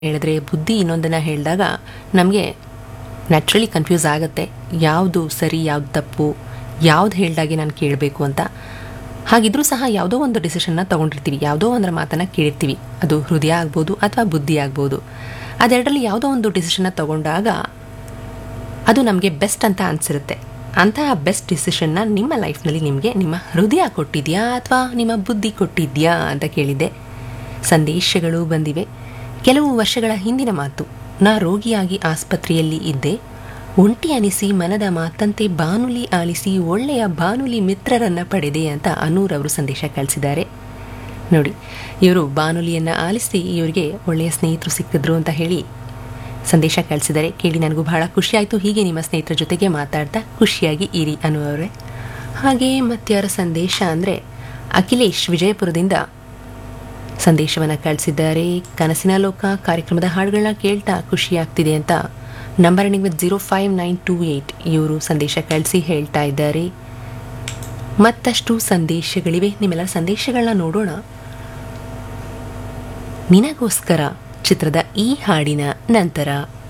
ಹೇಳಿದ್ರೆ ಬುದ್ಧಿ ಇನ್ನೊಂದನ್ನು ಹೇಳಿದಾಗ ನಮಗೆ ನ್ಯಾಚುರಲಿ ಕನ್ಫ್ಯೂಸ್ ಆಗುತ್ತೆ ಯಾವುದು ಸರಿ ಯಾವುದು ತಪ್ಪು ಯಾವ್ದು ಹೇಳ್ದಾಗೆ ನಾನು ಕೇಳಬೇಕು ಅಂತ ಹಾಗಿದ್ರೂ ಸಹ ಯಾವುದೋ ಒಂದು ಡಿಸಿಷನ್ನ ತೊಗೊಂಡಿರ್ತೀವಿ ಯಾವುದೋ ಒಂದರ ಮಾತನ್ನು ಕೇಳಿರ್ತೀವಿ ಅದು ಹೃದಯ ಆಗ್ಬೋದು ಅಥವಾ ಬುದ್ಧಿ ಆಗ್ಬೋದು ಅದೆರಡರಲ್ಲಿ ಯಾವುದೋ ಒಂದು ಡಿಸಿಷನ್ನ ತಗೊಂಡಾಗ ಅದು ನಮಗೆ ಬೆಸ್ಟ್ ಅಂತ ಅನಿಸಿರುತ್ತೆ ಅಂತಹ ಬೆಸ್ಟ್ ಡಿಸಿಷನ್ನ ನಿಮ್ಮ ಲೈಫ್ನಲ್ಲಿ ನಿಮಗೆ ನಿಮ್ಮ ಹೃದಯ ಕೊಟ್ಟಿದೆಯಾ ಅಥವಾ ನಿಮ್ಮ ಬುದ್ಧಿ ಕೊಟ್ಟಿದೆಯಾ ಅಂತ ಕೇಳಿದ್ದೆ ಸಂದೇಶಗಳು ಬಂದಿವೆ ಕೆಲವು ವರ್ಷಗಳ ಹಿಂದಿನ ಮಾತು ನಾ ರೋಗಿಯಾಗಿ ಆಸ್ಪತ್ರೆಯಲ್ಲಿ ಇದ್ದೆ ಒಂಟಿ ಅನಿಸಿ ಮನದ ಮಾತಂತೆ ಬಾನುಲಿ ಆಲಿಸಿ ಒಳ್ಳೆಯ ಬಾನುಲಿ ಮಿತ್ರರನ್ನ ಪಡೆದೆ ಅಂತ ಅನೂರ್ ಅವರು ಸಂದೇಶ ಕಳಿಸಿದ್ದಾರೆ ನೋಡಿ ಇವರು ಬಾನುಲಿಯನ್ನು ಆಲಿಸಿ ಇವರಿಗೆ ಒಳ್ಳೆಯ ಸ್ನೇಹಿತರು ಸಿಕ್ಕಿದ್ರು ಅಂತ ಹೇಳಿ ಸಂದೇಶ ಕಳಿಸಿದ್ದಾರೆ ಕೇಳಿ ನನಗೂ ಬಹಳ ಖುಷಿಯಾಯಿತು ಹೀಗೆ ನಿಮ್ಮ ಸ್ನೇಹಿತರ ಜೊತೆಗೆ ಮಾತಾಡ್ತಾ ಖುಷಿಯಾಗಿ ಇರಿ ಅನ್ನುವವರೇ ಹಾಗೆ ಮತ್ತಾರ ಸಂದೇಶ ಅಂದರೆ ಅಖಿಲೇಶ್ ವಿಜಯಪುರದಿಂದ ಸಂದೇಶವನ್ನು ಕಳಿಸಿದ್ದಾರೆ ಕನಸಿನ ಲೋಕ ಕಾರ್ಯಕ್ರಮದ ಹಾಡುಗಳನ್ನ ಕೇಳ್ತಾ ಖುಷಿಯಾಗ್ತಿದೆ ಅಂತ number ending with zero five nine two eight ಇವರು ಸಂದೇಶ ಕಳಿಸಿ ಹೇಳ್ತಾ ಇದ್ದಾರೆ ಮತ್ತಷ್ಟು ಸಂದೇಶಗಳಿವೆ ನಿಮ್ಮೆಲ್ಲ ಸಂದೇಶಗಳನ್ನ ನೋಡೋಣ ನಿನಗೋಸ್ಕರ ಚಿತ್ರದ ಈ ಹಾಡಿನ ನಂತರ